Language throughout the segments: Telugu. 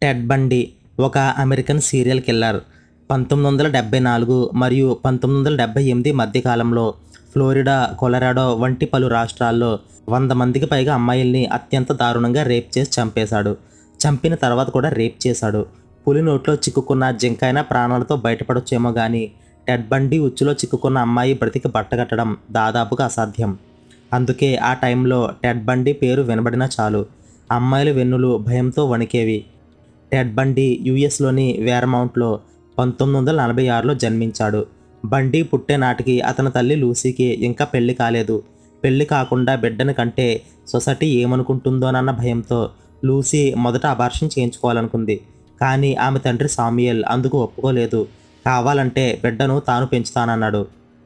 టెడ్ బండి ఒక అమెరికన్ సీరియల్ కిల్లర్ పంతొమ్మిది వందల డెబ్బై నాలుగు మరియు పంతొమ్మిది వందల డెబ్బై ఎనిమిది మధ్యకాలంలో ఫ్లోరిడా కొలరాడో వంటి పలు రాష్ట్రాల్లో వంద మందికి పైగా అమ్మాయిల్ని అత్యంత దారుణంగా రేప్ చేసి చంపేశాడు చంపిన తర్వాత కూడా రేప్ చేశాడు పులి నోట్లో చిక్కుకున్న జింకైన ప్రాణాలతో బయటపడొచ్చేమో కానీ టెడ్ బండి ఉచ్చులో చిక్కుకున్న అమ్మాయి బ్రతికి బట్టగట్టడం దాదాపుగా అసాధ్యం అందుకే ఆ టైంలో టెడ్ బండి పేరు వినబడినా చాలు అమ్మాయిల వెన్నులు భయంతో వణికేవి టెడ్ బండి యుఎస్లోని వేరమౌంట్లో పంతొమ్మిది వందల నలభై ఆరులో జన్మించాడు బండి పుట్టే నాటికి అతని తల్లి లూసీకి ఇంకా పెళ్లి కాలేదు పెళ్లి కాకుండా బిడ్డని కంటే సొసైటీ ఏమనుకుంటుందోనన్న భయంతో లూసీ మొదట అబార్షన్ చేయించుకోవాలనుకుంది కానీ ఆమె తండ్రి సామ్యుయల్ అందుకు ఒప్పుకోలేదు కావాలంటే బిడ్డను తాను పెంచుతానన్నాడు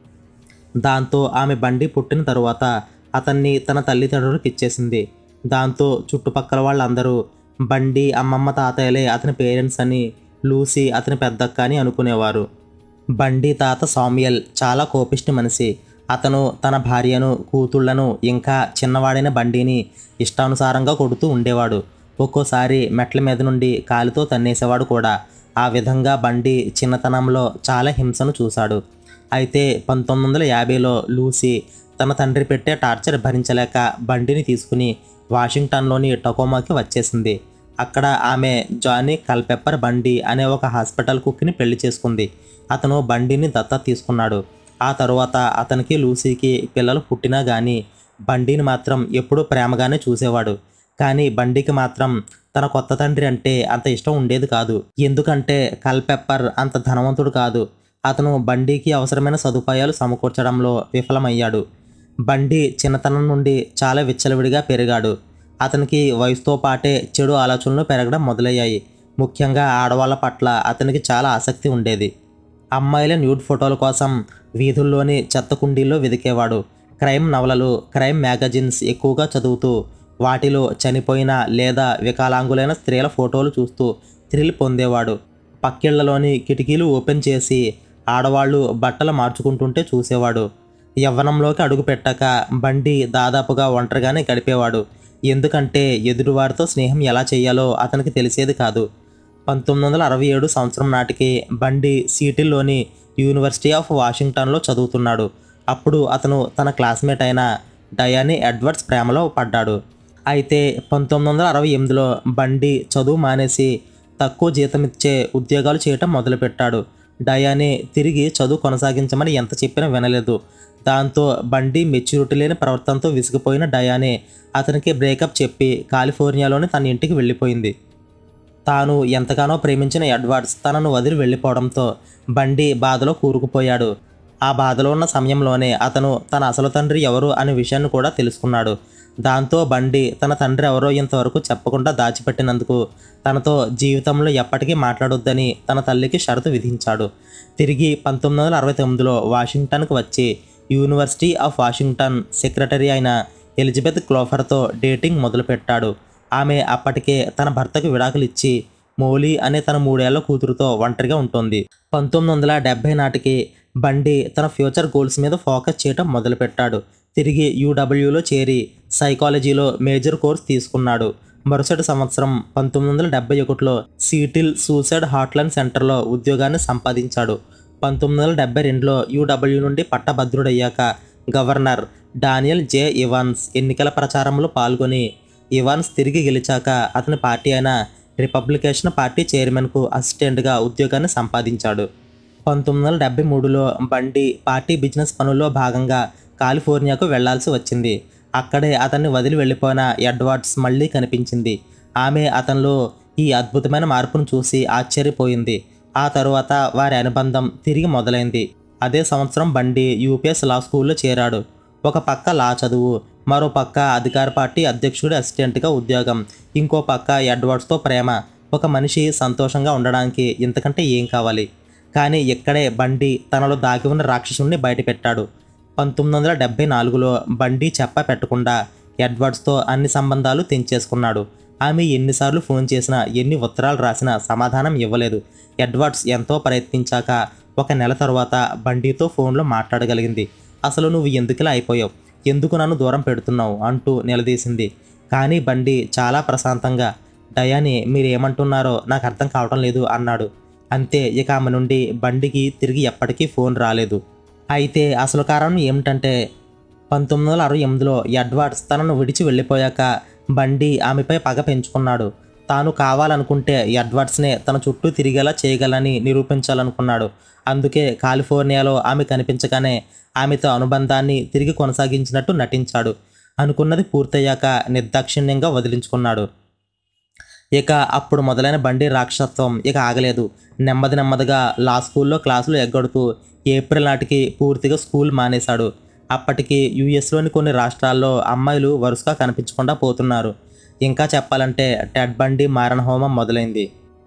దాంతో ఆమె బండి పుట్టిన తరువాత అతన్ని తన తల్లిదండ్రులకు ఇచ్చేసింది దాంతో చుట్టుపక్కల వాళ్ళందరూ బండి అమ్మమ్మ తాతయ్యలే అతని పేరెంట్స్ అని లూసీ అతని పెద్దక్క అని అనుకునేవారు బండి తాత సామ్యుయల్ చాలా కోపిష్టి మనిషి అతను తన భార్యను కూతుళ్లను ఇంకా చిన్నవాడైన బండిని ఇష్టానుసారంగా కొడుతూ ఉండేవాడు ఒక్కోసారి మెట్ల మీద నుండి కాలితో తన్నేసేవాడు కూడా ఆ విధంగా బండి చిన్నతనంలో చాలా హింసను చూశాడు అయితే పంతొమ్మిది వందల యాభైలో లూసీ తన తండ్రి పెట్టే టార్చర్ భరించలేక బండిని తీసుకుని వాషింగ్టన్లోని టొకోమాకి వచ్చేసింది అక్కడ ఆమె జానీ కల్పెప్పర్ బండి అనే ఒక హాస్పిటల్ కుక్ని పెళ్లి చేసుకుంది అతను బండిని దత్తత తీసుకున్నాడు ఆ తరువాత అతనికి లూసీకి పిల్లలు పుట్టినా కానీ బండిని మాత్రం ఎప్పుడూ ప్రేమగానే చూసేవాడు కానీ బండికి మాత్రం తన కొత్త తండ్రి అంటే అంత ఇష్టం ఉండేది కాదు ఎందుకంటే కల్పెప్పర్ అంత ధనవంతుడు కాదు అతను బండికి అవసరమైన సదుపాయాలు సమకూర్చడంలో విఫలమయ్యాడు బండి చిన్నతనం నుండి చాలా విచ్చలవిడిగా పెరిగాడు అతనికి వయసుతో పాటే చెడు ఆలోచనలు పెరగడం మొదలయ్యాయి ముఖ్యంగా ఆడవాళ్ళ పట్ల అతనికి చాలా ఆసక్తి ఉండేది అమ్మాయిల న్యూడ్ ఫోటోల కోసం వీధుల్లోని చెత్త కుండీల్లో వెదికేవాడు క్రైమ్ నవలలు క్రైమ్ మ్యాగజిన్స్ ఎక్కువగా చదువుతూ వాటిలో చనిపోయిన లేదా వికలాంగులైన స్త్రీల ఫోటోలు చూస్తూ థ్రిల్ పొందేవాడు పక్కిళ్లలోని కిటికీలు ఓపెన్ చేసి ఆడవాళ్ళు బట్టలు మార్చుకుంటుంటే చూసేవాడు యవ్వనంలోకి అడుగు పెట్టాక బండి దాదాపుగా ఒంటరిగానే గడిపేవాడు ఎందుకంటే ఎదురువారితో స్నేహం ఎలా చేయాలో అతనికి తెలిసేది కాదు పంతొమ్మిది వందల అరవై ఏడు సంవత్సరం నాటికి బండి సీటిల్లోని యూనివర్సిటీ ఆఫ్ వాషింగ్టన్లో చదువుతున్నాడు అప్పుడు అతను తన క్లాస్మేట్ అయిన డయానీ ఎడ్వర్డ్స్ ప్రేమలో పడ్డాడు అయితే పంతొమ్మిది వందల అరవై ఎనిమిదిలో బండి చదువు మానేసి తక్కువ జీతం ఇచ్చే ఉద్యోగాలు చేయటం మొదలుపెట్టాడు డయానీ తిరిగి చదువు కొనసాగించమని ఎంత చెప్పినా వినలేదు దాంతో బండి మెచ్యూరిటీ లేని ప్రవర్తనతో విసిగిపోయిన డయానీ అతనికి బ్రేకప్ చెప్పి కాలిఫోర్నియాలోని తన ఇంటికి వెళ్ళిపోయింది తాను ఎంతగానో ప్రేమించిన ఎడ్వర్డ్స్ తనను వదిలి వెళ్ళిపోవడంతో బండి బాధలో కూరుకుపోయాడు ఆ బాధలో ఉన్న సమయంలోనే అతను తన అసలు తండ్రి ఎవరు అనే విషయాన్ని కూడా తెలుసుకున్నాడు దాంతో బండి తన తండ్రి ఎవరో ఇంతవరకు చెప్పకుండా దాచిపెట్టినందుకు తనతో జీవితంలో ఎప్పటికీ మాట్లాడొద్దని తన తల్లికి షరతు విధించాడు తిరిగి పంతొమ్మిది వందల అరవై తొమ్మిదిలో వాషింగ్టన్కు వచ్చి యూనివర్సిటీ ఆఫ్ వాషింగ్టన్ సెక్రటరీ అయిన ఎలిజబెత్ క్లోఫర్తో డేటింగ్ మొదలుపెట్టాడు ఆమె అప్పటికే తన భర్తకు విడాకులు ఇచ్చి మౌలి అనే తన మూడేళ్ల కూతురుతో ఒంటరిగా ఉంటుంది పంతొమ్మిది వందల డెబ్బై నాటికి బండి తన ఫ్యూచర్ గోల్స్ మీద ఫోకస్ చేయటం మొదలుపెట్టాడు తిరిగి యూడబ్ల్యూలో చేరి సైకాలజీలో మేజర్ కోర్స్ తీసుకున్నాడు మరుసటి సంవత్సరం పంతొమ్మిది వందల డెబ్బై ఒకటిలో సీటిల్ సూసైడ్ హాట్లైన్ సెంటర్లో ఉద్యోగాన్ని సంపాదించాడు పంతొమ్మిది వందల డెబ్బై రెండులో యూడబ్ల్యూ నుండి పట్టభద్రుడయ్యాక గవర్నర్ డానియల్ జే ఇవాన్స్ ఎన్నికల ప్రచారంలో పాల్గొని ఇవాన్స్ తిరిగి గెలిచాక అతని పార్టీ అయిన రిపబ్లికేషన్ పార్టీ చైర్మన్కు అసిస్టెంట్గా ఉద్యోగాన్ని సంపాదించాడు పంతొమ్మిది వందల డెబ్బై మూడులో బండి పార్టీ బిజినెస్ పనుల్లో భాగంగా కాలిఫోర్నియాకు వెళ్లాల్సి వచ్చింది అక్కడే అతన్ని వదిలి వెళ్ళిపోయిన ఎడ్వర్డ్స్ మళ్ళీ కనిపించింది ఆమె అతనిలో ఈ అద్భుతమైన మార్పును చూసి ఆశ్చర్యపోయింది ఆ తరువాత వారి అనుబంధం తిరిగి మొదలైంది అదే సంవత్సరం బండి యూపీఎస్ లా స్కూల్లో చేరాడు ఒక పక్క లా చదువు మరో పక్క అధికార పార్టీ అధ్యక్షుడి అసిస్టెంట్గా ఉద్యోగం ఇంకో పక్క ఎడ్వర్డ్స్తో ప్రేమ ఒక మనిషి సంతోషంగా ఉండడానికి ఇంతకంటే ఏం కావాలి కానీ ఇక్కడే బండి తనలో దాగి ఉన్న రాక్షసుని బయటపెట్టాడు పంతొమ్మిది వందల డెబ్బై నాలుగులో బండి చెప్ప పెట్టకుండా ఎడ్వర్డ్స్తో అన్ని సంబంధాలు తెంచేసుకున్నాడు ఆమె ఎన్నిసార్లు ఫోన్ చేసినా ఎన్ని ఉత్తరాలు రాసినా సమాధానం ఇవ్వలేదు ఎడ్వర్డ్స్ ఎంతో ప్రయత్నించాక ఒక నెల తర్వాత బండితో ఫోన్లో మాట్లాడగలిగింది అసలు నువ్వు ఎందుకులా అయిపోయావు ఎందుకు నన్ను దూరం పెడుతున్నావు అంటూ నిలదీసింది కానీ బండి చాలా ప్రశాంతంగా డయాని మీరు ఏమంటున్నారో నాకు అర్థం కావటం లేదు అన్నాడు అంతే ఇక ఆమె నుండి బండికి తిరిగి ఎప్పటికీ ఫోన్ రాలేదు అయితే అసలు కారణం ఏమిటంటే పంతొమ్మిది వందల అరవై ఎనిమిదిలో ఎడ్వర్డ్స్ తనను విడిచి వెళ్ళిపోయాక బండి ఆమెపై పగ పెంచుకున్నాడు తాను కావాలనుకుంటే ఎడ్వర్డ్స్నే తన చుట్టూ తిరిగేలా చేయగలని నిరూపించాలనుకున్నాడు అందుకే కాలిఫోర్నియాలో ఆమె కనిపించగానే ఆమెతో అనుబంధాన్ని తిరిగి కొనసాగించినట్టు నటించాడు అనుకున్నది పూర్తయ్యాక నిర్దాక్షిణ్యంగా వదిలించుకున్నాడు ఇక అప్పుడు మొదలైన బండి రాక్షసత్వం ఇక ఆగలేదు నెమ్మది నెమ్మదిగా లా స్కూల్లో క్లాసులు ఎగ్గొడుతూ ఏప్రిల్ నాటికి పూర్తిగా స్కూల్ మానేశాడు అప్పటికి యుఎస్లోని కొన్ని రాష్ట్రాల్లో అమ్మాయిలు వరుసగా కనిపించకుండా పోతున్నారు ఇంకా చెప్పాలంటే టెడ్ బండి మారణహోమం మొదలైంది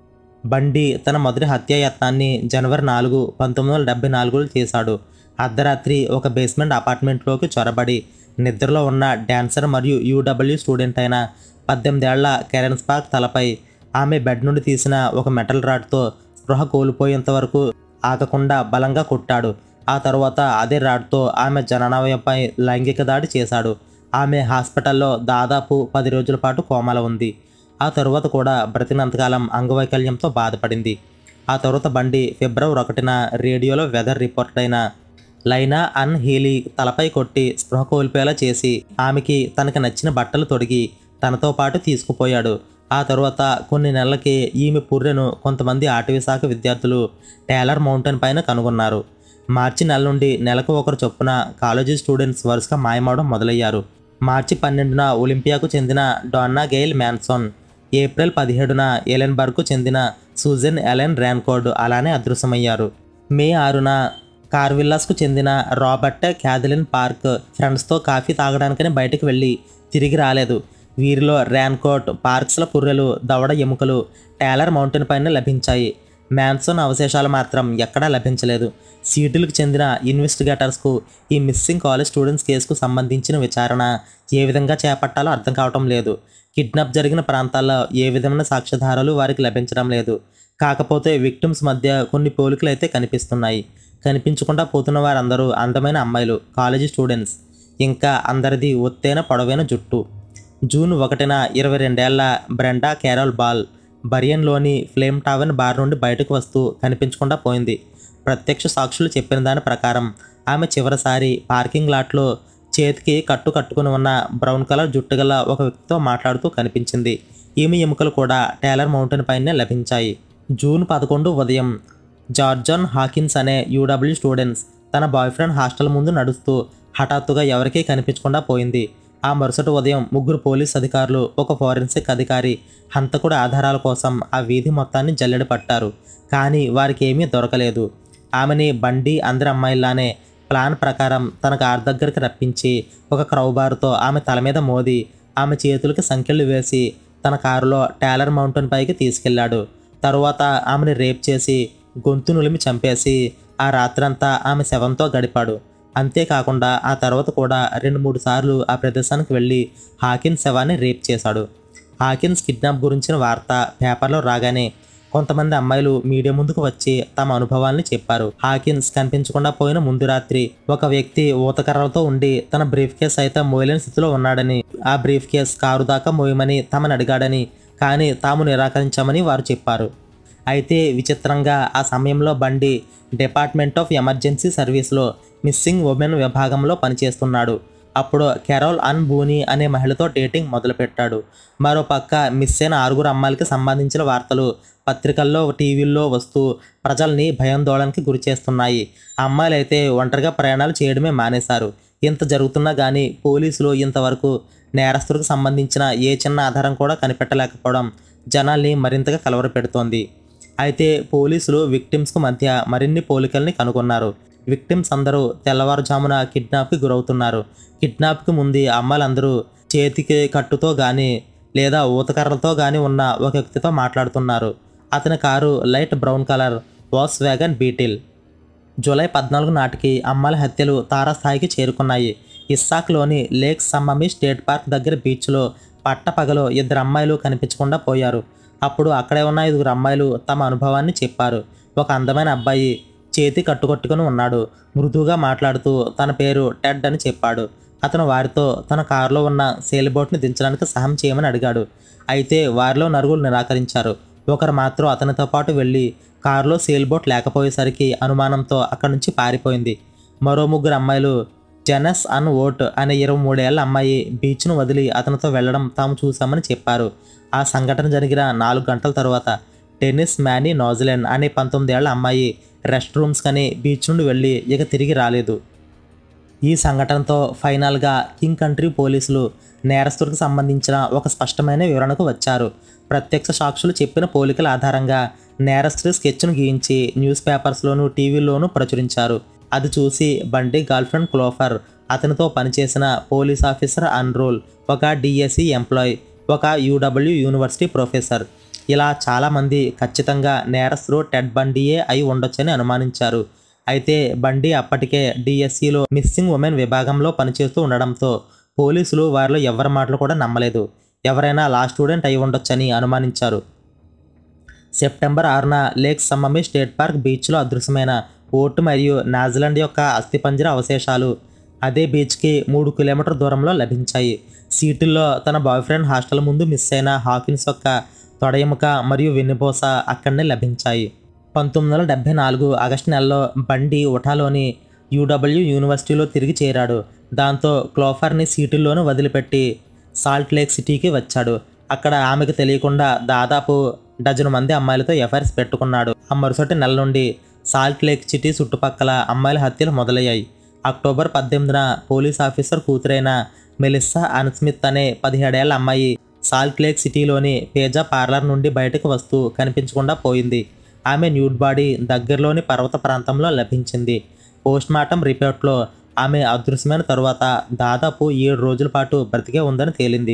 బండి తన మొదటి హత్యాయత్నాన్ని జనవరి నాలుగు పంతొమ్మిది వందల డెబ్బై నాలుగులో చేశాడు అర్ధరాత్రి ఒక బేస్మెంట్ అపార్ట్మెంట్లోకి చొరబడి నిద్రలో ఉన్న డాన్సర్ మరియు యూడబ్ల్యూ స్టూడెంట్ అయిన పద్దెనిమిదేళ్ల కెరెన్ స్పార్క్ తలపై ఆమె బెడ్ నుండి తీసిన ఒక మెటల్ రాడ్తో స్పృహ కోల్పోయేంత వరకు ఆగకుండా బలంగా కొట్టాడు ఆ తర్వాత అదే రాడ్తో ఆమె జననవయంపై లైంగిక దాడి చేశాడు ఆమె హాస్పిటల్లో దాదాపు పది రోజుల పాటు కోమాలో ఉంది ఆ తరువాత కూడా బ్రతినంతకాలం అంగవైకల్యంతో బాధపడింది ఆ తర్వాత బండి ఫిబ్రవరి ఒకటిన రేడియోలో వెదర్ రిపోర్ట్ అయిన లైనా అన్ హీలీ తలపై కొట్టి స్పృహ కోల్పోయేలా చేసి ఆమెకి తనకు నచ్చిన బట్టలు తొడిగి తనతో పాటు తీసుకుపోయాడు ఆ తరువాత కొన్ని నెలలకి ఈమె పుర్రెను కొంతమంది ఆటవీ శాఖ విద్యార్థులు టేలర్ మౌంటైన్ పైన కనుగొన్నారు మార్చి నెల నుండి నెలకు ఒకరు చొప్పున కాలేజీ స్టూడెంట్స్ వరుసగా మాయమవడం మొదలయ్యారు మార్చి పన్నెండున ఒలింపియాకు చెందిన డొన్నా గెయిల్ మ్యాన్సోన్ ఏప్రిల్ పదిహేడున ఎలెన్బర్గ్కు చెందిన సూజన్ ఎలెన్ ర్యాన్కోడ్ అలానే అదృశ్యమయ్యారు మే ఆరున కార్విల్లాస్కు చెందిన రాబర్ట్ క్యాథలిన్ పార్క్ ఫ్రెండ్స్తో కాఫీ తాగడానికని బయటకు వెళ్ళి తిరిగి రాలేదు వీరిలో ర్యాన్కోట్ పార్క్స్ల పుర్రెలు దవడ ఎముకలు టేలర్ మౌంటైన్ పైన లభించాయి మ్యాన్సోన్ అవశేషాలు మాత్రం ఎక్కడా లభించలేదు సీటులకు చెందిన ఇన్వెస్టిగేటర్స్కు ఈ మిస్సింగ్ కాలేజ్ స్టూడెంట్స్ కేసుకు సంబంధించిన విచారణ ఏ విధంగా చేపట్టాలో అర్థం కావటం లేదు కిడ్నాప్ జరిగిన ప్రాంతాల్లో ఏ విధమైన సాక్ష్యాధారాలు వారికి లభించడం లేదు కాకపోతే విక్టిమ్స్ మధ్య కొన్ని పోలికలు అయితే కనిపిస్తున్నాయి కనిపించకుండా పోతున్న వారందరూ అందమైన అమ్మాయిలు కాలేజీ స్టూడెంట్స్ ఇంకా అందరిది ఒత్తైన పొడవైన జుట్టు జూన్ ఒకటిన ఇరవై రెండేళ్ల బ్రెండా కేరల్ బాల్ బరియన్లోని ఫ్లేమ్ టావెన్ బార్ నుండి బయటకు వస్తూ కనిపించకుండా పోయింది ప్రత్యక్ష సాక్షులు చెప్పిన దాని ప్రకారం ఆమె చివరిసారి పార్కింగ్ లాట్లో చేతికి కట్టు కట్టుకుని ఉన్న బ్రౌన్ కలర్ జుట్టు గల ఒక వ్యక్తితో మాట్లాడుతూ కనిపించింది ఈమె ఎముకలు కూడా టేలర్ మౌంటైన్ పైనే లభించాయి జూన్ పదకొండు ఉదయం జార్జన్ హాకిన్స్ అనే యూడబ్ల్యూ స్టూడెంట్స్ తన బాయ్ ఫ్రెండ్ హాస్టల్ ముందు నడుస్తూ హఠాత్తుగా ఎవరికీ కనిపించకుండా పోయింది ఆ మరుసటి ఉదయం ముగ్గురు పోలీస్ అధికారులు ఒక ఫోరెన్సిక్ అధికారి హంతకుడి ఆధారాల కోసం ఆ వీధి మొత్తాన్ని జల్లెడ పట్టారు కానీ వారికి ఏమీ దొరకలేదు ఆమెని బండి అందరి అమ్మాయిలానే ప్లాన్ ప్రకారం తన కారు దగ్గరికి రప్పించి ఒక క్రౌబార్తో ఆమె తల మీద మోది ఆమె చేతులకి సంఖ్యలు వేసి తన కారులో టేలర్ మౌంటైన్ పైకి తీసుకెళ్లాడు తరువాత ఆమెని రేప్ చేసి గొంతు నులిమి చంపేసి ఆ రాత్రంతా ఆమె శవంతో గడిపాడు అంతేకాకుండా ఆ తర్వాత కూడా రెండు మూడు సార్లు ఆ ప్రదేశానికి వెళ్ళి హాకిన్స్ శవాన్ని రేప్ చేశాడు హాకిన్స్ కిడ్నాప్ గురించిన వార్త పేపర్లో రాగానే కొంతమంది అమ్మాయిలు మీడియా ముందుకు వచ్చి తమ అనుభవాల్ని చెప్పారు హాకిన్స్ కనిపించకుండా పోయిన ముందు రాత్రి ఒక వ్యక్తి ఊతకర్రలతో ఉండి తన బ్రీఫ్ కేస్ అయితే మోయలేని స్థితిలో ఉన్నాడని ఆ బ్రీఫ్ కేస్ కారు దాకా మోయమని తమని అడిగాడని కానీ తాము నిరాకరించామని వారు చెప్పారు అయితే విచిత్రంగా ఆ సమయంలో బండి డిపార్ట్మెంట్ ఆఫ్ ఎమర్జెన్సీ సర్వీస్లో మిస్సింగ్ ఉమెన్ విభాగంలో పనిచేస్తున్నాడు అప్పుడు కెరోల్ అన్ బూని అనే మహిళతో డేటింగ్ మొదలుపెట్టాడు మరో పక్క మిస్ అయిన ఆరుగురు అమ్మాయిలకి సంబంధించిన వార్తలు పత్రికల్లో టీవీల్లో వస్తూ ప్రజల్ని భయాందోళనకి గురి చేస్తున్నాయి అమ్మాయిలు అయితే ఒంటరిగా ప్రయాణాలు చేయడమే మానేశారు ఇంత జరుగుతున్నా కానీ పోలీసులు ఇంతవరకు నేరస్తులకు సంబంధించిన ఏ చిన్న ఆధారం కూడా కనిపెట్టలేకపోవడం జనాల్ని మరింతగా కలవరపెడుతోంది అయితే పోలీసులు విక్టిమ్స్కు మధ్య మరిన్ని పోలికల్ని కనుగొన్నారు విక్టిమ్స్ అందరూ తెల్లవారుజామున కిడ్నాప్కి గురవుతున్నారు కిడ్నాప్కి ముందు అమ్మాయిలందరూ చేతికి కట్టుతో కానీ లేదా ఊతకర్రలతో కానీ ఉన్న ఒక వ్యక్తితో మాట్లాడుతున్నారు అతని car light brown colour Volkswagen Beetle July పద్నాలుగు నాటికి అమ్మాయిల హత్యలు తారాస్థాయికి చేరుకున్నాయి ఇస్సాక్లోని లేక్ సమ్మమి స్టేట్ పార్క్ దగ్గర బీచ్లో పట్టపగలో ఇద్దరు అమ్మాయిలు కనిపించకుండా పోయారు అప్పుడు అక్కడే ఉన్న ఐదుగురు అమ్మాయిలు తమ అనుభవాన్ని చెప్పారు ఒక అందమైన అబ్బాయి చేతి కట్టుకొట్టుకుని ఉన్నాడు మృదువుగా మాట్లాడుతూ తన పేరు టెడ్ అని చెప్పాడు అతను వారితో తన కారులో ఉన్న సేల్ బోట్ని దించడానికి సహాయం చేయమని అడిగాడు అయితే వారిలో నలుగురు నిరాకరించారు ఒకరు మాత్రం అతనితో పాటు వెళ్ళి కారులో సేల్ బోట్ లేకపోయేసరికి అనుమానంతో అక్కడి నుంచి పారిపోయింది మరో ముగ్గురు అమ్మాయిలు జెనస్ అన్ ఓట్ అనే ఇరవై మూడేళ్ల అమ్మాయి బీచ్ను వదిలి అతనితో వెళ్ళడం తాము చూశామని చెప్పారు ఆ సంఘటన జరిగిన నాలుగు గంటల తర్వాత టెన్నిస్ మ్యానీ నాజిలెన్ అనే పంతొమ్మిదేళ్ల అమ్మాయి రెస్ట్ రూమ్స్ కని బీచ్ నుండి వెళ్ళి ఇక తిరిగి రాలేదు ఈ సంఘటనతో ఫైనల్గా కింగ్ కంట్రీ పోలీసులు నేరస్తుడికి సంబంధించిన ఒక స్పష్టమైన వివరణకు వచ్చారు ప్రత్యక్ష సాక్షులు చెప్పిన పోలికల ఆధారంగా నేరస్తుడి స్కెచ్ను గీయించి న్యూస్ పేపర్స్లోనూ టీవీల్లోనూ ప్రచురించారు అది చూసి బండి గర్ల్ఫ్రెండ్ క్లోఫర్ అతనితో పనిచేసిన పోలీస్ ఆఫీసర్ అన్రోల్ ఒక డిఎస్సి ఎంప్లాయ్ ఒక యూడబ్ల్యూ యూనివర్సిటీ ప్రొఫెసర్ ఇలా చాలామంది ఖచ్చితంగా నేరస్తుడు టెడ్ బండియే అయి ఉండొచ్చని అనుమానించారు అయితే బండి అప్పటికే డిఎస్సిలో మిస్సింగ్ ఉమెన్ విభాగంలో పనిచేస్తూ ఉండడంతో పోలీసులు వారిలో ఎవరి మాటలు కూడా నమ్మలేదు ఎవరైనా లా స్టూడెంట్ అయి ఉండొచ్చని అనుమానించారు సెప్టెంబర్ ఆరున లేక్ సమ్మమి స్టేట్ పార్క్ బీచ్లో అదృశ్యమైన ఓటు మరియు న్యూజిలాండ్ యొక్క అస్థిపంజర అవశేషాలు అదే బీచ్కి మూడు కిలోమీటర్ దూరంలో లభించాయి సీటుల్లో తన బాయ్ ఫ్రెండ్ హాస్టల్ ముందు మిస్ అయిన హాకిన్స్ యొక్క తొడయముక మరియు వెన్నుపూస అక్కడనే లభించాయి పంతొమ్మిది వందల డెబ్బై నాలుగు ఆగస్టు నెలలో బండి ఉటాలోని యూడబ్ల్యూ యూనివర్సిటీలో తిరిగి చేరాడు దాంతో క్లోఫర్ని సీటుల్లోనూ వదిలిపెట్టి సాల్ట్ లేక్ సిటీకి వచ్చాడు అక్కడ ఆమెకు తెలియకుండా దాదాపు డజను మంది అమ్మాయిలతో ఎఫ్ఐఆర్స్ పెట్టుకున్నాడు ఆ మరుసటి నెల నుండి సాల్ట్ లేక్ సిటీ చుట్టుపక్కల అమ్మాయిల హత్యలు మొదలయ్యాయి అక్టోబర్ పద్దెనిమిదిన పోలీస్ ఆఫీసర్ కూతురైన మెలిస్సా అన్స్మిత్ అనే పదిహేడేళ్ల అమ్మాయి సాల్ట్ లేక్ సిటీలోని పేజా పార్లర్ నుండి బయటకు వస్తూ కనిపించకుండా పోయింది ఆమె న్యూడ్ బాడీ దగ్గరలోని పర్వత ప్రాంతంలో లభించింది పోస్ట్ మార్టం రిపోర్ట్లో ఆమె అదృశ్యమైన తరువాత దాదాపు ఏడు రోజుల పాటు బ్రతికే ఉందని తేలింది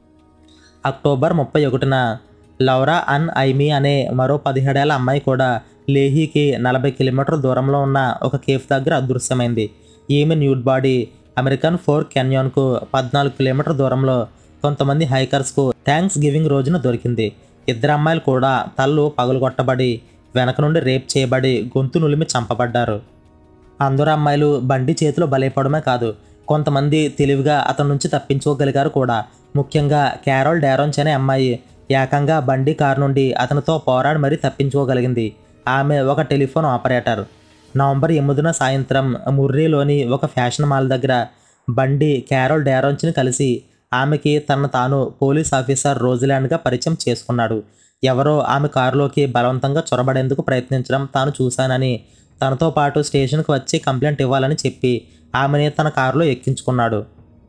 అక్టోబర్ ముప్పై ఒకటిన లౌరా అన్ ఐమీ అనే మరో పదిహేడేళ్ల అమ్మాయి కూడా లేహీకి నలభై కిలోమీటర్ల దూరంలో ఉన్న ఒక కేఫ్ దగ్గర అదృశ్యమైంది ఈమె న్యూడ్ బాడీ అమెరికన్ ఫోర్ కెన్యాన్కు పద్నాలుగు కిలోమీటర్ దూరంలో కొంతమంది హైకర్స్కు థ్యాంక్స్ గివింగ్ రోజున దొరికింది ఇద్దరు అమ్మాయిలు కూడా తల్లు పగులుగొట్టబడి వెనక నుండి రేప్ చేయబడి గొంతు నులిమి చంపబడ్డారు అందరూ అమ్మాయిలు బండి చేతిలో బలైపోవడమే కాదు కొంతమంది తెలివిగా అతని నుంచి తప్పించుకోగలిగారు కూడా ముఖ్యంగా క్యారోల్ డారోన్స్ అనే అమ్మాయి ఏకంగా బండి కారు నుండి అతనితో పోరాడి మరీ తప్పించుకోగలిగింది ఆమె ఒక టెలిఫోన్ ఆపరేటర్ నవంబర్ ఎనిమిదిన సాయంత్రం ముర్రీలోని ఒక ఫ్యాషన్ మాల్ దగ్గర బండి క్యారోల్ డారోన్స్ని కలిసి ఆమెకి తనను తాను పోలీస్ ఆఫీసర్ రోజులాండ్గా పరిచయం చేసుకున్నాడు ఎవరో ఆమె కారులోకి బలవంతంగా చొరబడేందుకు ప్రయత్నించడం తాను చూశానని తనతో పాటు స్టేషన్కి వచ్చి కంప్లైంట్ ఇవ్వాలని చెప్పి ఆమెని తన కారులో ఎక్కించుకున్నాడు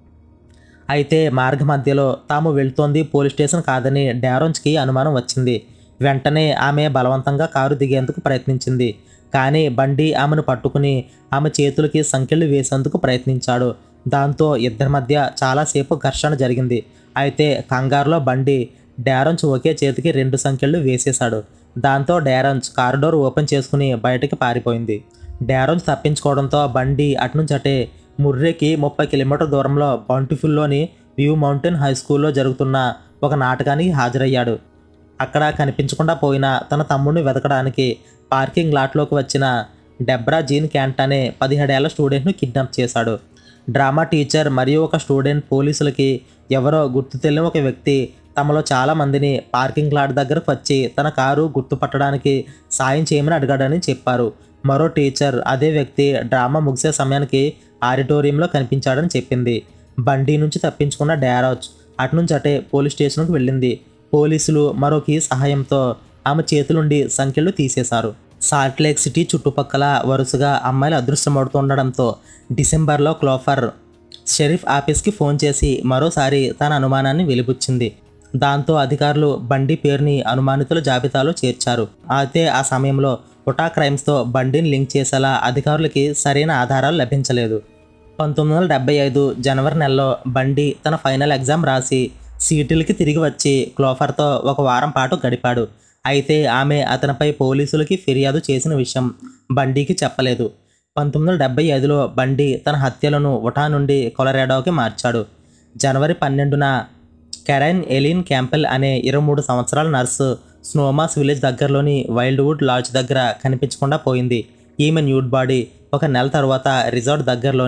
అయితే మార్గ మధ్యలో తాము వెళ్తోంది పోలీస్ స్టేషన్ కాదని డారోన్స్కి అనుమానం వచ్చింది వెంటనే ఆమె బలవంతంగా కారు దిగేందుకు ప్రయత్నించింది కానీ బండి ఆమెను పట్టుకుని ఆమె చేతులకి సంకెళ్ళు వేసేందుకు ప్రయత్నించాడు దాంతో ఇద్దరి మధ్య చాలాసేపు ఘర్షణ జరిగింది అయితే కంగారులో బండి డారన్స్ ఒకే చేతికి రెండు సంఖ్యలు వేసేశాడు దాంతో డారన్స్ కారిడోర్ ఓపెన్ చేసుకుని బయటకి పారిపోయింది డారన్స్ తప్పించుకోవడంతో బండి అటునుంచి అటే ముర్రేకి ముప్పై కిలోమీటర్ దూరంలో బౌంటిఫుల్లోని వ్యూ మౌంటైన్ హై స్కూల్లో జరుగుతున్న ఒక నాటకానికి హాజరయ్యాడు అక్కడ కనిపించకుండా పోయిన తన తమ్ముడిని వెతకడానికి పార్కింగ్ లాట్లోకి వచ్చిన డెబ్రా జీన్ క్యాంట్ అనే పదిహేడేళ్ల స్టూడెంట్ను కిడ్నాప్ చేశాడు డ్రామా టీచర్ మరియు ఒక స్టూడెంట్ పోలీసులకి ఎవరో గుర్తు తెలియని ఒక వ్యక్తి తమలో చాలా మందిని పార్కింగ్ లాట్ దగ్గరకు వచ్చి తన కారు గుర్తుపట్టడానికి సాయం చేయమని అడిగాడని చెప్పారు మరో టీచర్ అదే వ్యక్తి డ్రామా ముగిసే సమయానికి ఆడిటోరియంలో కనిపించాడని చెప్పింది బండి నుంచి తప్పించుకున్న డారాజ్ అటు నుంచి అటే పోలీస్ స్టేషన్కు వెళ్ళింది పోలీసులు మరో కీ సహాయంతో ఆమె చేతులుండి సంఖ్యలు తీసేశారు సాల్ట్ లేక్ సిటీ చుట్టుపక్కల వరుసగా అమ్మాయిలు అదృశ్యమవుతుండడంతో డిసెంబర్లో క్లోఫర్ షెరీఫ్ ఆఫీస్కి ఫోన్ చేసి మరోసారి తన అనుమానాన్ని వెలిబుచ్చింది దాంతో అధికారులు బండి పేరుని అనుమానితుల జాబితాలో చేర్చారు అయితే ఆ సమయంలో ఉటా క్రైమ్స్తో బండిని లింక్ చేసేలా అధికారులకి సరైన ఆధారాలు లభించలేదు పంతొమ్మిది వందల డెబ్బై ఐదు జనవరి నెలలో బండి తన ఫైనల్ ఎగ్జామ్ రాసి సీటులకి తిరిగి వచ్చి క్లోఫర్తో ఒక వారం పాటు గడిపాడు అయితే ఆమె అతనిపై పోలీసులకి ఫిర్యాదు చేసిన విషయం బండికి చెప్పలేదు పంతొమ్మిది వందల డెబ్బై ఐదులో బండి తన హత్యలను ఉటా నుండి కొలరాడోకి మార్చాడు జనవరి పన్నెండున కెరైన్ ఎలిన్ క్యాంపెల్ అనే ఇరవై మూడు సంవత్సరాల నర్సు స్నోమాస్ విలేజ్ దగ్గరలోని వైల్డ్వుడ్ లాడ్జ్ దగ్గర కనిపించకుండా పోయింది ఈమె న్యూడ్ బాడీ ఒక నెల తర్వాత రిసార్ట్ దగ్గరలోని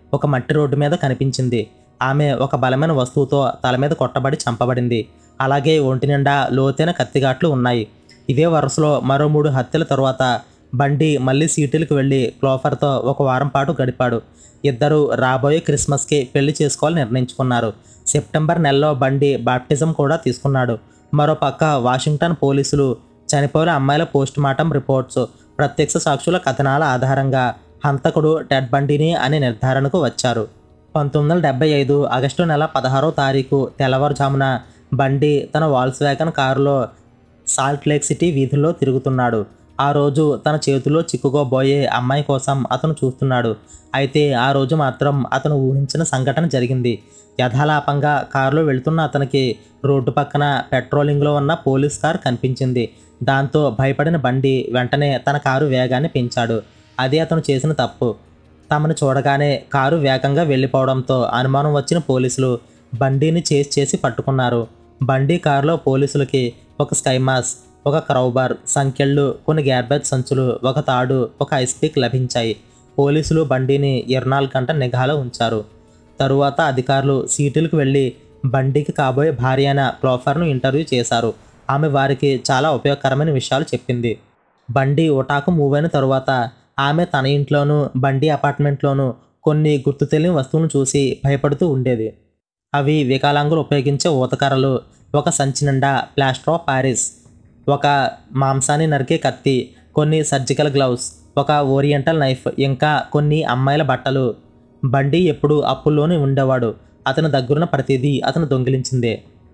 ఒక మట్టి రోడ్డు మీద కనిపించింది ఆమె ఒక బలమైన వస్తువుతో తల మీద కొట్టబడి చంపబడింది అలాగే ఒంటి నిండా లోతైన కత్తిగాట్లు ఉన్నాయి ఇదే వరుసలో మరో మూడు హత్యల తరువాత బండి మళ్ళీ సీటీలకు వెళ్ళి క్లోఫర్తో ఒక వారం పాటు గడిపాడు ఇద్దరు రాబోయే క్రిస్మస్కి పెళ్లి చేసుకోవాలని నిర్ణయించుకున్నారు సెప్టెంబర్ నెలలో బండి బాప్టిజం కూడా తీసుకున్నాడు మరోపక్క వాషింగ్టన్ పోలీసులు చనిపోయిన అమ్మాయిల పోస్ట్ మార్టం రిపోర్ట్స్ ప్రత్యక్ష సాక్షుల కథనాల ఆధారంగా హంతకుడు టెడ్ బండిని అనే నిర్ధారణకు వచ్చారు పంతొమ్మిది వందల డెబ్బై ఐదు ఆగస్టు నెల పదహారో తారీఖు తెల్లవారుజామున బండి తన వాల్స్ వ్యాగన్ కారులో సాల్ట్ లేక్ సిటీ వీధుల్లో తిరుగుతున్నాడు ఆ రోజు తన చేతిలో చిక్కుకోబోయే అమ్మాయి కోసం అతను చూస్తున్నాడు అయితే ఆ రోజు మాత్రం అతను ఊహించిన సంఘటన జరిగింది యథాలాపంగా కారులో వెళ్తున్న అతనికి రోడ్డు పక్కన పెట్రోలింగ్లో ఉన్న పోలీస్ కార్ కనిపించింది దాంతో భయపడిన బండి వెంటనే తన కారు వేగాన్ని పెంచాడు అది అతను చేసిన తప్పు తమను చూడగానే కారు వేగంగా వెళ్ళిపోవడంతో అనుమానం వచ్చిన పోలీసులు బండిని చేసి చేసి పట్టుకున్నారు బండి కారులో పోలీసులకి ఒక స్కై మాస్ ఒక క్రౌబార్ సంఖ్యళ్ళు కొన్ని గ్యార్బేజ్ సంచులు ఒక తాడు ఒక ఐస్ పిక్ లభించాయి పోలీసులు బండిని ఇరవై నాలుగు గంటల నిఘాలో ఉంచారు తరువాత అధికారులు సీటులకు వెళ్ళి బండికి కాబోయే భార్య అయిన క్లోఫర్ను ఇంటర్వ్యూ చేశారు ఆమె వారికి చాలా ఉపయోగకరమైన విషయాలు చెప్పింది బండి ఒటాకు మూవ్ అయిన తరువాత ఆమె తన ఇంట్లోనూ బండి అపార్ట్మెంట్లోనూ కొన్ని గుర్తు తెలియని వస్తువులను చూసి భయపడుతూ ఉండేది అవి వికలాంగులు ఉపయోగించే ఊతకర్రలు ఒక సంచి నిండా ప్లాస్టర్ ఆఫ్ ప్యారిస్ ఒక మాంసాన్ని నరికే కత్తి కొన్ని సర్జికల్ గ్లౌస్ ఒక ఓరియంటల్ నైఫ్ ఇంకా కొన్ని అమ్మాయిల బట్టలు బండి ఎప్పుడు అప్పుల్లోనే ఉండేవాడు అతని దగ్గరున్న ప్రతిదీ అతను దొంగిలించిందే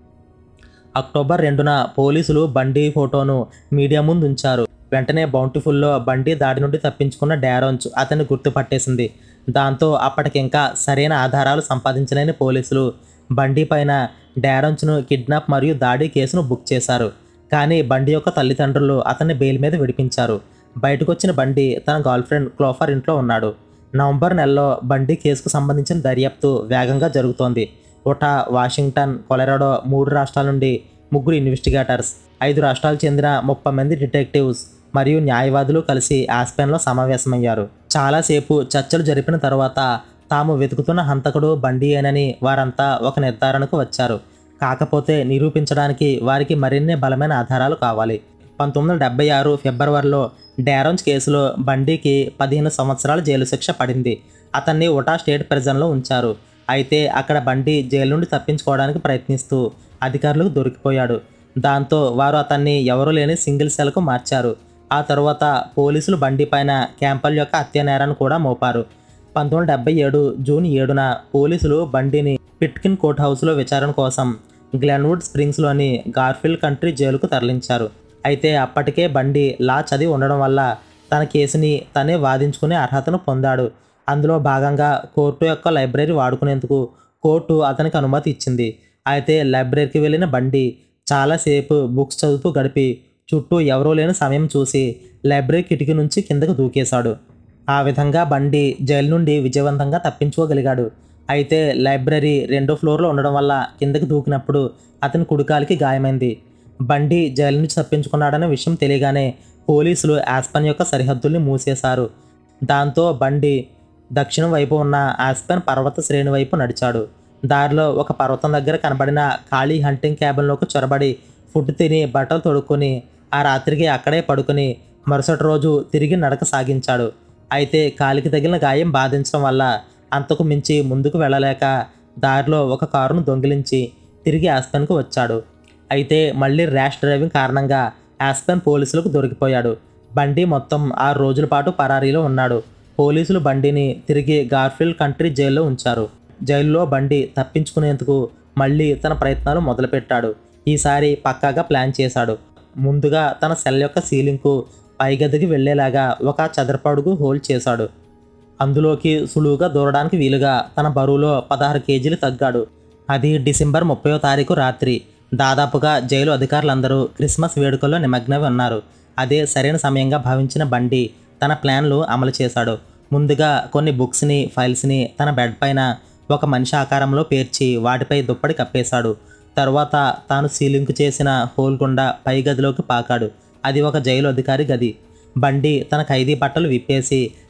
అక్టోబర్ రెండున పోలీసులు బండి ఫోటోను మీడియా ముందు ఉంచారు వెంటనే బౌంటిఫుల్లో బండి దాడి నుండి తప్పించుకున్న డారోన్స్ అతన్ని గుర్తుపట్టేసింది దాంతో అప్పటికింకా సరైన ఆధారాలు సంపాదించలేని పోలీసులు బండి పైన డారోన్స్ను కిడ్నాప్ మరియు దాడి కేసును బుక్ చేశారు కానీ బండి యొక్క తల్లిదండ్రులు అతన్ని బెయిల్ మీద విడిపించారు బయటకు వచ్చిన బండి తన గర్ల్ ఫ్రెండ్ క్లోఫర్ ఇంట్లో ఉన్నాడు నవంబర్ నెలలో బండి కేసుకు సంబంధించిన దర్యాప్తు వేగంగా జరుగుతోంది ఉటా వాషింగ్టన్ కొలరాడో మూడు రాష్ట్రాల నుండి ముగ్గురు ఇన్వెస్టిగేటర్స్ ఐదు రాష్ట్రాలకు చెందిన ముప్పై మంది డిటెక్టివ్స్ మరియు న్యాయవాదులు కలిసి ఆస్పెన్లో సమావేశమయ్యారు చాలాసేపు చర్చలు జరిపిన తర్వాత తాము వెతుకుతున్న హంతకుడు బండి ఏనని వారంతా ఒక నిర్ధారణకు వచ్చారు కాకపోతే నిరూపించడానికి వారికి మరిన్ని బలమైన ఆధారాలు కావాలి పంతొమ్మిది వందల డెబ్బై ఆరు ఫిబ్రవరిలో డారోన్స్ కేసులో బండికి పదిహేను సంవత్సరాల జైలు శిక్ష పడింది అతన్ని ఉటా స్టేట్ ప్రిజన్లో ఉంచారు అయితే అక్కడ బండి జైలు నుండి తప్పించుకోవడానికి ప్రయత్నిస్తూ అధికారులకు దొరికిపోయాడు దాంతో వారు అతన్ని ఎవరూ లేని సింగిల్ సెల్కు మార్చారు ఆ తరువాత పోలీసులు బండి పైన క్యాంపల్ యొక్క హత్య నేరాన్ని కూడా మోపారు పంతొమ్మిది వందల డెబ్బై ఏడు జూన్ ఏడున పోలీసులు బండిని పిట్కిన్ కోర్ట్ హౌస్లో విచారణ కోసం గ్లెన్వుడ్ స్ప్రింగ్స్లోని గార్ఫిల్డ్ కంట్రీ జైలుకు తరలించారు అయితే అప్పటికే బండి లా చదివి ఉండడం వల్ల తన కేసుని తనే వాదించుకునే అర్హతను పొందాడు అందులో భాగంగా కోర్టు యొక్క లైబ్రరీ వాడుకునేందుకు కోర్టు అతనికి అనుమతి ఇచ్చింది అయితే లైబ్రరీకి వెళ్ళిన బండి చాలాసేపు బుక్స్ చదువుతూ గడిపి చుట్టూ ఎవరూ లేని సమయం చూసి లైబ్రరీ కిటికీ నుంచి కిందకు దూకేశాడు ఆ విధంగా బండి జైలు నుండి విజయవంతంగా తప్పించుకోగలిగాడు అయితే లైబ్రరీ రెండో ఫ్లోర్లో ఉండడం వల్ల కిందకి దూకినప్పుడు అతని కుడికాలికి గాయమైంది బండి జైలు నుంచి తప్పించుకున్నాడనే విషయం తెలియగానే పోలీసులు ఆస్పన్ యొక్క సరిహద్దుల్ని మూసేశారు దాంతో బండి దక్షిణం వైపు ఉన్న ఆస్పెన్ పర్వత శ్రేణి వైపు నడిచాడు దారిలో ఒక పర్వతం దగ్గర కనబడిన ఖాళీ హంటింగ్ క్యాబిన్లోకి చొరబడి ఫుడ్ తిని బట్టలు తొడుక్కొని ఆ రాత్రికి అక్కడే పడుకొని మరుసటి రోజు తిరిగి నడక సాగించాడు అయితే కాలికి తగిలిన గాయం బాధించడం వల్ల అంతకు మించి ముందుకు వెళ్ళలేక దారిలో ఒక కారును దొంగిలించి తిరిగి ఆస్పెన్కు వచ్చాడు అయితే మళ్ళీ ర్యాష్ డ్రైవింగ్ కారణంగా ఆస్పెన్ పోలీసులకు దొరికిపోయాడు బండి మొత్తం ఆరు రోజుల పాటు పరారీలో ఉన్నాడు పోలీసులు బండిని తిరిగి గార్ఫిల్డ్ కంట్రీ జైల్లో ఉంచారు జైల్లో బండి తప్పించుకునేందుకు మళ్ళీ తన ప్రయత్నాలు మొదలుపెట్టాడు ఈసారి పక్కాగా ప్లాన్ చేశాడు ముందుగా తన సెల్ యొక్క సీలింగ్కు పైగదికి వెళ్ళేలాగా ఒక చదరపడుగు హోల్డ్ చేశాడు అందులోకి సులువుగా దూరడానికి వీలుగా తన బరువులో పదహారు కేజీలు తగ్గాడు అది డిసెంబర్ ముప్పయో తారీఖు రాత్రి దాదాపుగా జైలు అధికారులందరూ క్రిస్మస్ వేడుకల్లో నిమగ్నమై ఉన్నారు అదే సరైన సమయంగా భావించిన బండి తన ప్లాన్లు అమలు చేశాడు ముందుగా కొన్ని బుక్స్ని ఫైల్స్ని తన బెడ్ పైన ఒక మనిషి ఆకారంలో పేర్చి వాటిపై దుప్పటి కప్పేశాడు తరువాత తాను సీలింగ్ చేసిన హోల్ గుండా పై గదిలోకి పాకాడు అది ఒక జైలు అధికారి గది బండి తన ఖైదీ బట్టలు విప్పేసి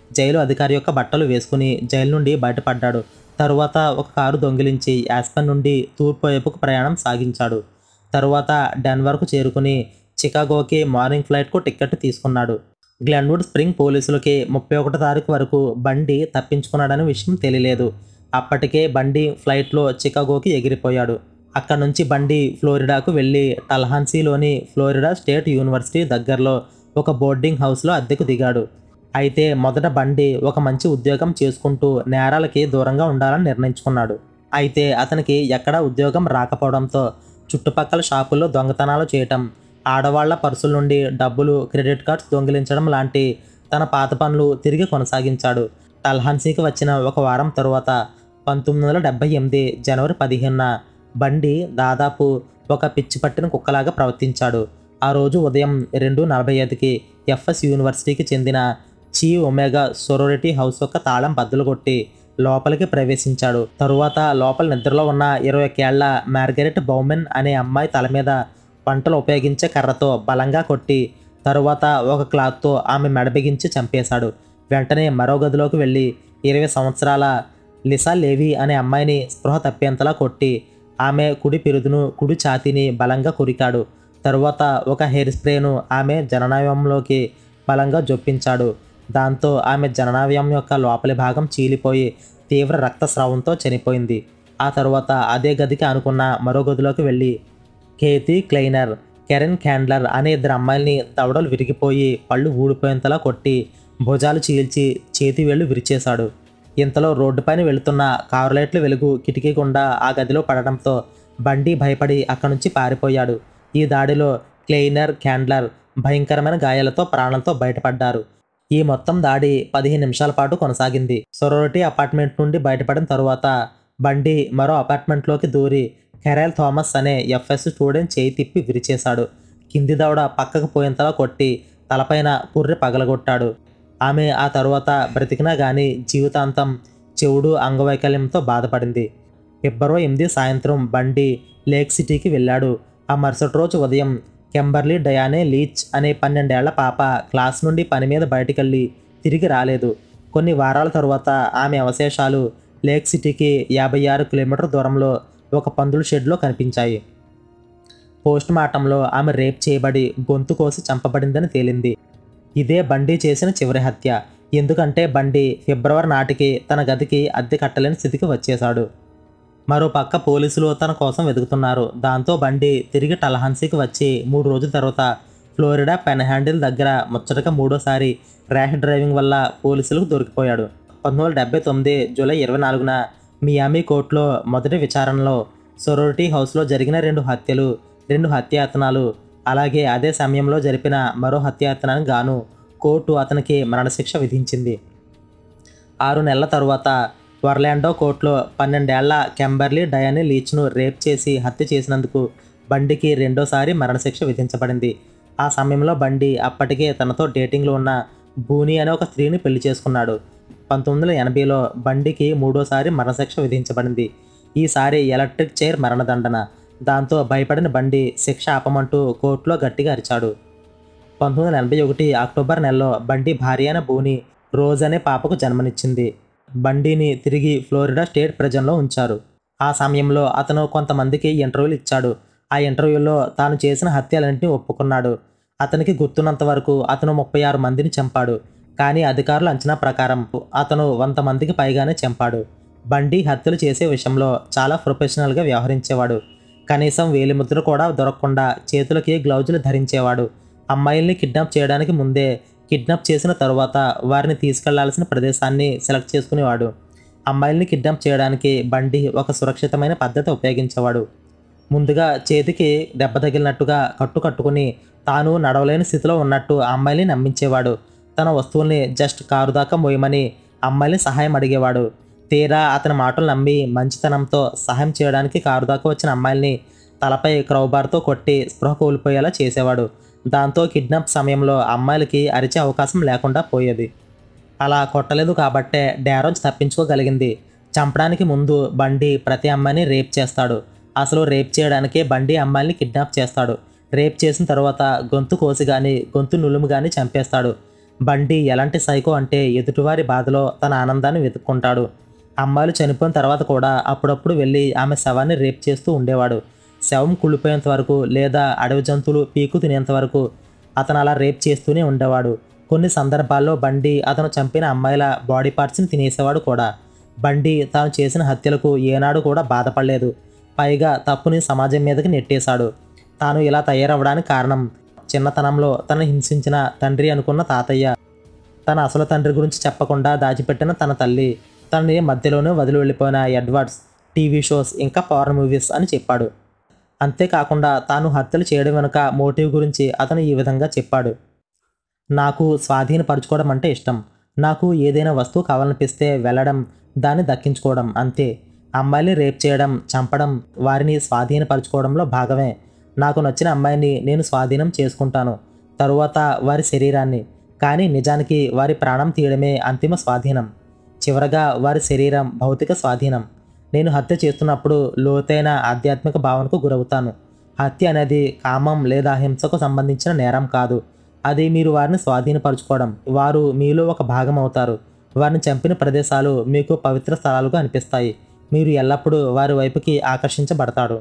జైలు అధికారి యొక్క బట్టలు వేసుకుని జైలు నుండి బయటపడ్డాడు తరువాత ఒక కారు దొంగిలించి యాస్పన్ నుండి తూర్పు వైపుకు ప్రయాణం సాగించాడు తరువాత డెన్వర్కు చేరుకుని చికాగోకి మార్నింగ్ ఫ్లైట్కు టికెట్ తీసుకున్నాడు గ్లెన్వుడ్ స్ప్రింగ్ పోలీసులకి ముప్పై ఒకటో తారీఖు వరకు బండి తప్పించుకున్నాడనే విషయం తెలియలేదు అప్పటికే బండి ఫ్లైట్లో చికాగోకి ఎగిరిపోయాడు అక్కడ నుంచి బండి ఫ్లోరిడాకు వెళ్ళి టల్హాన్సీలోని ఫ్లోరిడా స్టేట్ యూనివర్సిటీ దగ్గరలో ఒక బోర్డింగ్ హౌస్లో అద్దెకు దిగాడు అయితే మొదట బండి ఒక మంచి ఉద్యోగం చేసుకుంటూ నేరాలకి దూరంగా ఉండాలని నిర్ణయించుకున్నాడు అయితే అతనికి ఎక్కడా ఉద్యోగం రాకపోవడంతో చుట్టుపక్కల షాపుల్లో దొంగతనాలు చేయటం ఆడవాళ్ల పర్సుల నుండి డబ్బులు క్రెడిట్ కార్డ్స్ దొంగిలించడం లాంటి తన పాత పనులు తిరిగి కొనసాగించాడు టల్హాన్సీకి వచ్చిన ఒక వారం తరువాత పంతొమ్మిది వందల డెబ్బై ఎనిమిది జనవరి పదిహేనున బండి దాదాపు ఒక పిచ్చి పట్టిన కుక్కలాగా ప్రవర్తించాడు ఆ రోజు ఉదయం రెండు నలభై ఐదుకి ఎఫ్ఎస్ యూనివర్సిటీకి చెందిన చీ ఒమేగా సొరొరిటీ హౌస్ యొక్క తాళం బద్దలు కొట్టి లోపలికి ప్రవేశించాడు తరువాత లోపల నిద్రలో ఉన్న ఇరవై ఏళ్ల మార్గరెట్ బౌమెన్ అనే అమ్మాయి తల మీద పంటలు ఉపయోగించే కర్రతో బలంగా కొట్టి తరువాత ఒక క్లాత్తో ఆమె మెడబిగించి చంపేశాడు వెంటనే మరో గదిలోకి వెళ్ళి ఇరవై సంవత్సరాల లిసా లేవి అనే అమ్మాయిని స్పృహ తప్పేంతలా కొట్టి ఆమె కుడి పిరుదును కుడి ఛాతీని బలంగా కొరికాడు తరువాత ఒక హెయిర్ స్ప్రేను ఆమె జననాయంలోకి బలంగా జొప్పించాడు దాంతో ఆమె జననావ్యం యొక్క లోపలి భాగం చీలిపోయి తీవ్ర రక్తస్రావంతో చనిపోయింది ఆ తరువాత అదే గదికి అనుకున్న మరో గదిలోకి వెళ్ళి కేతీ క్లైనర్ కెరెన్ క్యాండ్లర్ అనే ఇద్దరు అమ్మాయిల్ని దవడలు విరిగిపోయి పళ్ళు ఊడిపోయేంతలా కొట్టి భుజాలు చీల్చి చేతి వేళ్ళు విరిచేశాడు ఇంతలో రోడ్డుపైన వెళుతున్న కారులైట్ల వెలుగు కిటికీ గుండా ఆ గదిలో పడడంతో బండి భయపడి అక్కడి నుంచి పారిపోయాడు ఈ దాడిలో క్లెయినర్ క్యాండ్లర్ భయంకరమైన గాయాలతో ప్రాణాలతో బయటపడ్డారు ఈ మొత్తం దాడి పదిహేను నిమిషాల పాటు కొనసాగింది సొరొరిటీ అపార్ట్మెంట్ నుండి బయటపడిన తరువాత బండి మరో అపార్ట్మెంట్లోకి దూరి కెరైల్ థామస్ అనే ఎఫ్ఎస్ స్టూడెంట్ చేయి తిప్పి విరిచేశాడు కింది దవడ పక్కకు పోయేంతలా కొట్టి తలపైన పుర్రె పగలగొట్టాడు ఆమె ఆ తరువాత బ్రతికినా కానీ జీవితాంతం చెవుడు అంగవైకల్యంతో బాధపడింది ఫిబ్రవరి ఎనిమిది సాయంత్రం బండి లేక్ సిటీకి వెళ్ళాడు ఆ మరుసటి రోజు ఉదయం కెంబర్లీ డయానే లీచ్ అనే పన్నెండేళ్ల పాప క్లాస్ నుండి పని మీద బయటికెళ్ళి తిరిగి రాలేదు కొన్ని వారాల తరువాత ఆమె అవశేషాలు లేక్ సిటీకి యాభై ఆరు కిలోమీటర్ దూరంలో ఒక పందుల షెడ్లో కనిపించాయి పోస్ట్ మార్టంలో ఆమె రేప్ చేయబడి గొంతు కోసి చంపబడిందని తేలింది ఇదే బండి చేసిన చివరి హత్య ఎందుకంటే బండి ఫిబ్రవరి నాటికి తన గదికి అద్దె కట్టలేని స్థితికి వచ్చేశాడు మరో పక్క పోలీసులు తన కోసం వెతుకుతున్నారు దాంతో బండి తిరిగి టలహన్సీకి వచ్చి మూడు రోజుల తర్వాత ఫ్లోరిడా పెన్హ్యాండిల్ దగ్గర ముచ్చటగా మూడోసారి ర్యాష్ డ్రైవింగ్ వల్ల పోలీసులకు దొరికిపోయాడు పంతొమ్మిది వందల డెబ్బై తొమ్మిది జూలై ఇరవై నాలుగున మియామి కోర్టులో మొదటి విచారణలో సొరొరిటీ హౌస్లో జరిగిన రెండు హత్యలు రెండు హత్యాయత్నాలు అలాగే అదే సమయంలో జరిపిన మరో హత్యాయత్నానికి గాను కోర్టు అతనికి మరణశిక్ష విధించింది ఆరు నెలల తరువాత వర్లాండో కోర్టులో పన్నెండేళ్ల కెంబర్లీ డయానీ లీచ్ను రేప్ చేసి హత్య చేసినందుకు బండికి రెండోసారి మరణశిక్ష విధించబడింది ఆ సమయంలో బండి అప్పటికే తనతో డేటింగ్లో ఉన్న బూని అనే ఒక స్త్రీని పెళ్లి చేసుకున్నాడు పంతొమ్మిది వందల ఎనభైలో బండికి మూడోసారి మరణశిక్ష విధించబడింది ఈసారి ఎలక్ట్రిక్ చైర్ మరణదండన దాంతో భయపడిన బండి శిక్ష ఆపమంటూ కోర్టులో గట్టిగా అరిచాడు పంతొమ్మిది వందల ఎనభై ఒకటి అక్టోబర్ నెలలో బండి భార్య అయిన బూని రోజ్ అనే పాపకు జన్మనిచ్చింది బండిని తిరిగి ఫ్లోరిడా స్టేట్ ప్రజల్లో ఉంచారు ఆ సమయంలో అతను కొంతమందికి ఇంటర్వ్యూలు ఇచ్చాడు ఆ ఇంటర్వ్యూలో తాను చేసిన హత్యలన్నింటినీ ఒప్పుకున్నాడు అతనికి గుర్తున్నంత వరకు అతను ముప్పై ఆరు మందిని చంపాడు కానీ అధికారుల అంచనా ప్రకారం అతను వంద మందికి పైగానే చంపాడు బండి హత్యలు చేసే విషయంలో చాలా ప్రొఫెషనల్గా వ్యవహరించేవాడు కనీసం వేలిముద్ర కూడా దొరకకుండా చేతులకి గ్లౌజులు ధరించేవాడు అమ్మాయిల్ని కిడ్నాప్ చేయడానికి ముందే కిడ్నాప్ చేసిన తరువాత వారిని తీసుకెళ్లాల్సిన ప్రదేశాన్ని సెలెక్ట్ చేసుకునేవాడు అమ్మాయిల్ని కిడ్నాప్ చేయడానికి బండి ఒక సురక్షితమైన పద్ధతి ఉపయోగించేవాడు ముందుగా చేతికి దెబ్బ తగిలినట్టుగా కట్టు కట్టుకుని తాను నడవలేని స్థితిలో ఉన్నట్టు ఆ అమ్మాయిని నమ్మించేవాడు తన వస్తువుల్ని జస్ట్ కారు దాకా మోయమని అమ్మాయిని సహాయం అడిగేవాడు తీరా అతని మాటలు నమ్మి మంచితనంతో సహాయం చేయడానికి కారు దాకా వచ్చిన అమ్మాయిల్ని తలపై క్రౌబార్తో కొట్టి స్పృహ కోల్పోయేలా చేసేవాడు దాంతో కిడ్నాప్ సమయంలో అమ్మాయిలకి అరిచే అవకాశం లేకుండా పోయేది అలా కొట్టలేదు కాబట్టే డ్యారోజ్ తప్పించుకోగలిగింది చంపడానికి ముందు బండి ప్రతి అమ్మాయిని రేప్ చేస్తాడు అసలు రేప్ చేయడానికే బండి అమ్మాయిని కిడ్నాప్ చేస్తాడు రేప్ చేసిన తర్వాత గొంతు కోసి కానీ గొంతు నులుము కానీ చంపేస్తాడు బండి ఎలాంటి సైకో అంటే ఎదుటివారి బాధలో తన ఆనందాన్ని వెతుక్కుంటాడు అమ్మాయిలు చనిపోయిన తర్వాత కూడా అప్పుడప్పుడు వెళ్ళి ఆమె శవాన్ని రేప్ చేస్తూ ఉండేవాడు శవం కుళ్ళిపోయేంత వరకు లేదా అడవి జంతువులు పీకు తినేంత వరకు అతను అలా రేప్ చేస్తూనే ఉండేవాడు కొన్ని సందర్భాల్లో బండి అతను చంపిన అమ్మాయిల బాడీ పార్ట్స్ని తినేసేవాడు కూడా బండి తాను చేసిన హత్యలకు ఏనాడు కూడా బాధపడలేదు పైగా తప్పుని సమాజం మీదకి నెట్టేశాడు తాను ఇలా తయారవ్వడానికి కారణం చిన్నతనంలో తనను హింసించిన తండ్రి అనుకున్న తాతయ్య తన అసలు తండ్రి గురించి చెప్పకుండా దాచిపెట్టిన తన తల్లి తనని మధ్యలోనే వదిలి వెళ్ళిపోయిన ఎడ్వర్డ్స్ టీవీ షోస్ ఇంకా పవర్ మూవీస్ అని చెప్పాడు అంతేకాకుండా తాను హత్యలు చేయడం వెనుక మోటివ్ గురించి అతను ఈ విధంగా చెప్పాడు నాకు స్వాధీనపరచుకోవడం అంటే ఇష్టం నాకు ఏదైనా వస్తువు కావాలనిపిస్తే వెళ్ళడం దాన్ని దక్కించుకోవడం అంతే అమ్మాయిని రేప్ చేయడం చంపడం వారిని స్వాధీనపరచుకోవడంలో భాగమే నాకు నచ్చిన అమ్మాయిని నేను స్వాధీనం చేసుకుంటాను తరువాత వారి శరీరాన్ని కానీ నిజానికి వారి ప్రాణం తీయడమే అంతిమ స్వాధీనం చివరగా వారి శరీరం భౌతిక స్వాధీనం నేను హత్య చేస్తున్నప్పుడు లోతైన ఆధ్యాత్మిక భావనకు గురవుతాను హత్య అనేది కామం లేదా హింసకు సంబంధించిన నేరం కాదు అది మీరు వారిని స్వాధీనపరచుకోవడం వారు మీలో ఒక భాగం అవుతారు వారిని చంపిన ప్రదేశాలు మీకు పవిత్ర స్థలాలుగా అనిపిస్తాయి మీరు ఎల్లప్పుడూ వారి వైపుకి ఆకర్షించబడతాడు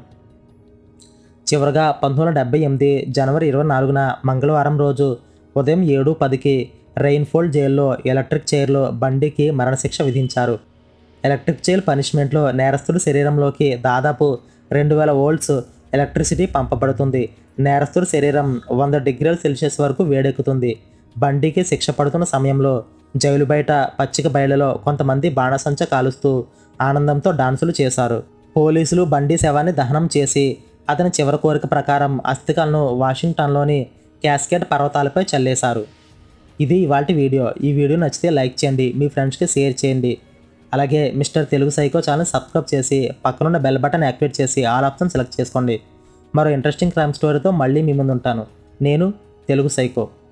చివరగా పంతొమ్మిది వందల డెబ్బై ఎనిమిది జనవరి ఇరవై నాలుగున మంగళవారం రోజు ఉదయం ఏడు పదికి రెయిన్ఫోల్డ్ జైల్లో ఎలక్ట్రిక్ చైర్లో బండికి మరణశిక్ష విధించారు ఎలక్ట్రిక్ చైర్ పనిష్మెంట్లో నేరస్తుడి శరీరంలోకి దాదాపు రెండు వేల వోల్ట్స్ ఎలక్ట్రిసిటీ పంపబడుతుంది నేరస్తుడి శరీరం వంద డిగ్రీల సెల్సియస్ వరకు వేడెక్కుతుంది బండికి శిక్ష పడుతున్న సమయంలో జైలు బయట పచ్చిక బయలులో కొంతమంది బాణసంచ కాలుస్తూ ఆనందంతో డాన్సులు చేశారు పోలీసులు బండి శవాన్ని దహనం చేసి అతని చివరి కోరిక ప్రకారం అస్థికలను వాషింగ్టన్లోని క్యాస్కేట్ పర్వతాలపై చల్లేశారు ఇది ఇవాటి వీడియో ఈ వీడియో నచ్చితే లైక్ చేయండి మీ ఫ్రెండ్స్కి షేర్ చేయండి అలాగే mister Telugu psycho channel subscribe చేసి పక్కనున్న బెల్ బటన్ యాక్టివేట్ చేసి ఆల్ ఆప్షన్ సెలెక్ట్ చేసుకోండి మరో ఇంట్రెస్టింగ్ క్రైమ్ స్టోరీతో మళ్ళీ మీ ముందు ఉంటాను నేను తెలుగు సైకో